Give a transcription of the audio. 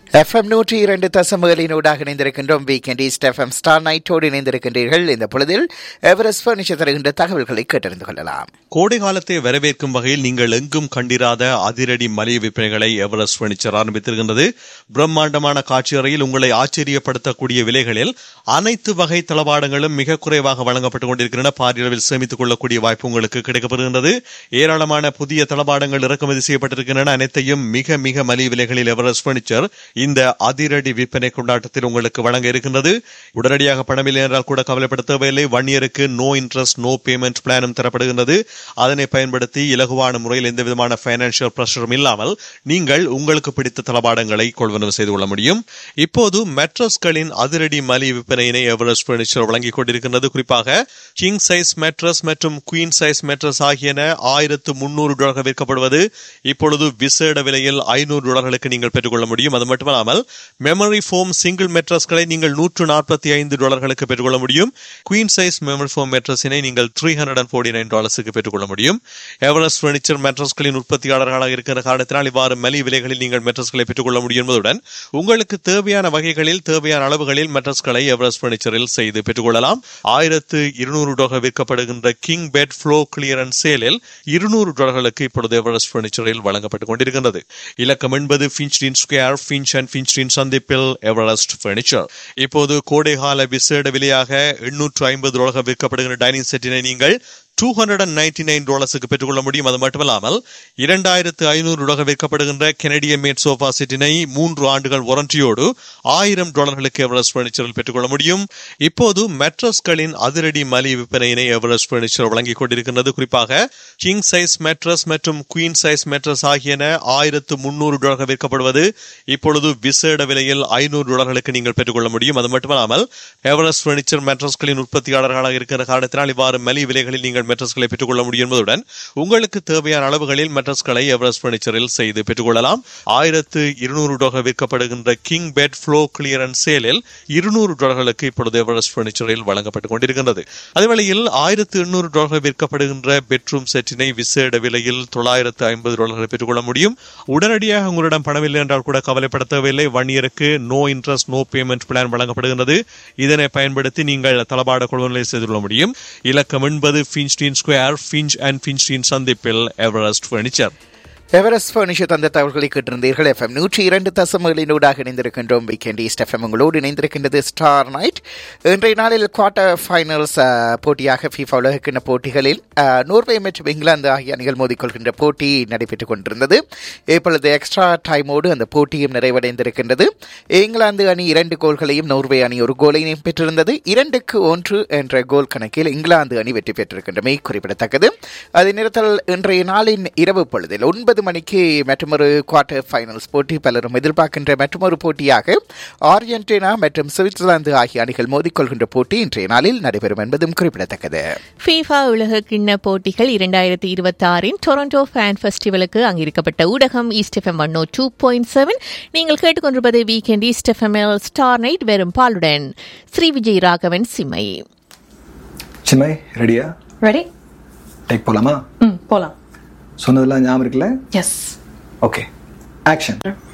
FM நூற்றி இரண்டு தசமகளினூடாக இணைந்திருக்கின்றோம் வீக்கெண்ட் ஈஸ்ட் எஃப்எம் ஸ்டார் நைட்டோடு இணைந்திருக்கின்றீர்கள் இந்த பொழுதில் எவரெஸ்ட் பர்னிச்சர் தருகின்ற தகவல்களை கேட்டறிந்து கொள்ளலாம் கோடை காலத்தை வரவேற்கும் வகையில் நீங்கள் எங்கும் கண்டிராத அதிரடி மலிய விற்பனைகளை எவரெஸ்ட் பர்னிச்சர் ஆரம்பித்திருக்கின்றது பிரம்மாண்டமான காட்சி அறையில் உங்களை ஆச்சரியப்படுத்தக்கூடிய விலைகளில் அனைத்து வகை தளபாடங்களும் மிக குறைவாக வழங்கப்பட்டுக் கொண்டிருக்கின்றன பாரியளவில் சேமித்துக் கொள்ளக்கூடிய வாய்ப்பு உங்களுக்கு கிடைக்கப்படுகின்றது ஏராளமான புதிய தளபாடங்கள் இறக்குமதி செய்யப்பட்டிருக்கின்றன அனைத்தையும் மிக மிக மலிய விலைகளில் எவரெஸ்ட் பர்னிச்சர் இந்த அதிரடி விற்பனை கொண்டாட்டத்தில் உங்களுக்கு வழங்க இருக்கின்றது உடனடியாக பணமில்லை என்றால் கூட கவலைப்பட தேவையில்லை ஒன் இயருக்கு நோ இன்ட்ரெஸ்ட் நோ பேமெண்ட் பிளானும் தரப்படுகின்றது அதனை பயன்படுத்தி இலகுவான முறையில் எந்த விதமான பைனான்சியல் பிரஷரும் இல்லாமல் நீங்கள் உங்களுக்கு பிடித்த தளபாடங்களை கொள்வனவு செய்து கொள்ள முடியும் இப்போது மெட்ரஸ்களின் அதிரடி மலி விற்பனையினை எவரெஸ்ட் பர்னிச்சர் வழங்கிக் கொண்டிருக்கின்றது குறிப்பாக கிங் சைஸ் மெட்ரஸ் மற்றும் குயின் சைஸ் மெட்ரஸ் ஆகியன ஆயிரத்து முன்னூறு டாலர்கள் விற்கப்படுவது இப்பொழுது விசேட விலையில் ஐநூறு டாலர்களுக்கு நீங்கள் பெற்றுக்கொள்ள முடியும் அது மட்டுமல்லாமல் மெமரி ஃபோம் சிங்கிள் மெட்ரஸ்களை நீங்கள் நூற்று நாற்பத்தி ஐந்து டாலர்களுக்கு பெற்றுக்கொள்ள முடியும் குயின் சைஸ் மெமரி ஃபோம் மெட்ரஸினை நீங்கள் three hundred and forty nine டாலர்ஸுக்கு பெற்றுக்கொள்ள முடியும் எவரெஸ்ட் பர்னிச்சர் மெட்ரஸ்களின் உற்பத்தியாளர்களாக இருக்கிற காரணத்தினால் இவ்வாறு மலி விலைகளில் நீங்கள் மெட்ரஸ்களை பெற்றுக்கொள்ள முடியும் என்பதுடன் உங்களுக்கு தேவையான வகைகளில் தேவையான அளவுகளில் மெட்ரஸ்களை எவரெஸ்ட் பர்னிச்சரில் செய்து பெற்றுக்கொள்ளலாம் ஆயிரத்து இருநூறு டாலர் விற்கப்படுகின்ற கிங் பெட் ஃப்ளோ கிளியரன்ஸ் சேலில் இருநூறு டாலர்களுக்கு இப்பொழுது எவரெஸ்ட் பர்னிச்சரில் வழங்கப்பட்டுக் கொண்டிருக்கின்றது இலக்கம் என்பது Finchdene Square Finch and Finchdene சந்திப்பில் எவரெஸ்ட் பர்னிச்சர் இப்போது கோடைகால விசேட விலையாக எண்ணூற்று ஐம்பது டாலர்கள் விற்கப்படுகின்ற டைனிங் செட்டினை நீங்கள் two hundred and ninety nine டாலர்ஸுக்கு பெற்றுக்கொள்ள முடியும் அது மட்டுமல்லாமல் இரண்டாயிரத்து ஐநூறு டாலர் விற்கப்படுகின்ற கெனடிய மேட் சோஃபா செட்டினை மூன்று ஆண்டுகள் வாரண்டியோடு ஆயிரம் டாலர்களுக்கு எவரெஸ்ட் பர்னிச்சரில் பெற்றுக்கொள்ள முடியும் இப்போது மெட்ரஸ்களின் அதிரடி மலி விற்பனையினை எவரெஸ்ட் பர்னிச்சர் வழங்கிக் கொண்டிருக்கின்றது குறிப்பாக கிங் சைஸ் மெட்ரஸ் மற்றும் குயின் சைஸ் மெட்ரஸ் ஆகியன ஆயிரத்து முன்னூறு டாலர்கள் விற்கப்படுவது இப்பொழுது விசேட விலையில் ஐநூறு டாலர்களுக்கு நீங்கள் பெற்றுக்கொள்ள முடியும் அது மட்டுமல்லாமல் எவரெஸ்ட் பர்னிச்சர் மெட்ரஸ்களின் உற்பத்தியாளர்களாக இருக்கிற காரணத்தினால் இவ்வாறு மலி விலைகளில் நீங்கள் மெட்ரஸ்களை பெற்றுக்கொள்ள முடியும் என்பதுடன் உங்களுக்கு தேவையான அளவுகளில் மெட்ரஸ்களை எவரெஸ்ட் பர்னிச்சரில் செய்து பெற்றுக்கொள்ளலாம் ஆயிரத்து இருநூறு டாலர் விற்கப்படுகின்ற கிங் பெட் ஃப்ளோ கிளியரன்ஸ் சேலில் இருநூறு டாலர்களுக்கு இப்பொழுது எவரெஸ்ட் பர்னிச்சரில் வழங்கப்பட்டுக் கொண்டிருக்கின்றது அதேவேளையில் ஆயிரத்து எண்ணூறு டாலர்கள் விற்கப்படுகின்ற பெட்ரூம் செட்டினை விசேட விலையில் தொள்ளாயிரத்து ஐம்பது டாலர்களை பெற்றுக்கொள்ள முடியும் உடனடியாக உங்களிடம் பணமில்லை என்றால் கூட கவலைப்பட தேவையில்லை ஒன் இயருக்கு no interest no payment plan வழங்கப்படுகின்றது இதனை பயன்படுத்தி நீங்கள் தளபாட கொள்வனை செய்து கொள்ள முடியும் இலக்கம் என்பது Finchdene Square Finch and Finchdene சந்திப்பில் எவரெஸ்ட் பர்னிச்சர் எவரெஸ்ட் பர்னிச்சர் தந்த தகவல்களை கேட்டிருந்தீர்கள் எஃப்எம் நூற்றி இரண்டு தசமகளினூடாக இணைந்திருக்கின்றோம் வீக்கெண்ட் ஈஸ்ட் எஃப்எம் உங்களோடு இணைந்திருக்கின்றது ஸ்டார் நைட் இன்றைய நாளில் குவார்டர் ஃபைனல்ஸ் போட்டியாக ஃபீஃபா உலகக்கிண்ண போட்டிகளில் நோர்வே மற்றும் இங்கிலாந்து ஆகிய அணிகள் மோதிக்கொள்கின்ற போட்டி நடைபெற்றுக் கொண்டிருந்தது இப்பொழுது எக்ஸ்ட்ரா டைமோடு அந்த போட்டியும் நிறைவடைந்திருக்கின்றது இங்கிலாந்து அணி இரண்டு கோல்களையும் நோர்வே அணி ஒரு கோலையும் பெற்றிருந்தது இரண்டுக்கு ஒன்று என்ற கோல் கணக்கில் இங்கிலாந்து அணி வெற்றி பெற்றிருக்கின்றமை குறிப்பிடத்தக்கது அதே நேரத்தில் இன்றைய நாளின் இரவு பொழுதில் ஒன்பது ஒன்பது மணிக்கு மற்றொரு குவார்டர் ஃபைனல்ஸ் போட்டி பலரும் எதிர்பார்க்கின்ற மற்றொரு போட்டியாக ஆர்ஜென்டினா மற்றும் சுவிட்சர்லாந்து ஆகிய அணிகள் மோதிக்கொள்கின்ற போட்டி இன்றைய நாளில் நடைபெறும் என்பதும் குறிப்பிடத்தக்கது ஃபீஃபா உலக கிண்ண போட்டிகள் இரண்டாயிரத்தி இருபத்தி ஆறின் டொரண்டோ ஃபேன் ஃபெஸ்டிவலுக்கு அங்கிருக்கப்பட்ட ஊடகம் East FM one two point seven நீங்கள் கேட்டுக்கொண்டிருப்பது வீக்கெண்ட் ஈஸ்ட் எஃப்எம்எல் ஸ்டார் நைட் வெறும் பாலுடன் ஸ்ரீ விஜய் ராகவன் சிம்மை சின்மை ரெடியா ரெடி டேக் போலாமா ம் போலாம் சொன்னதெல்லாம் ஞாபகம் இருக்குல்ல எஸ் ஓகே ஆக்ஷன்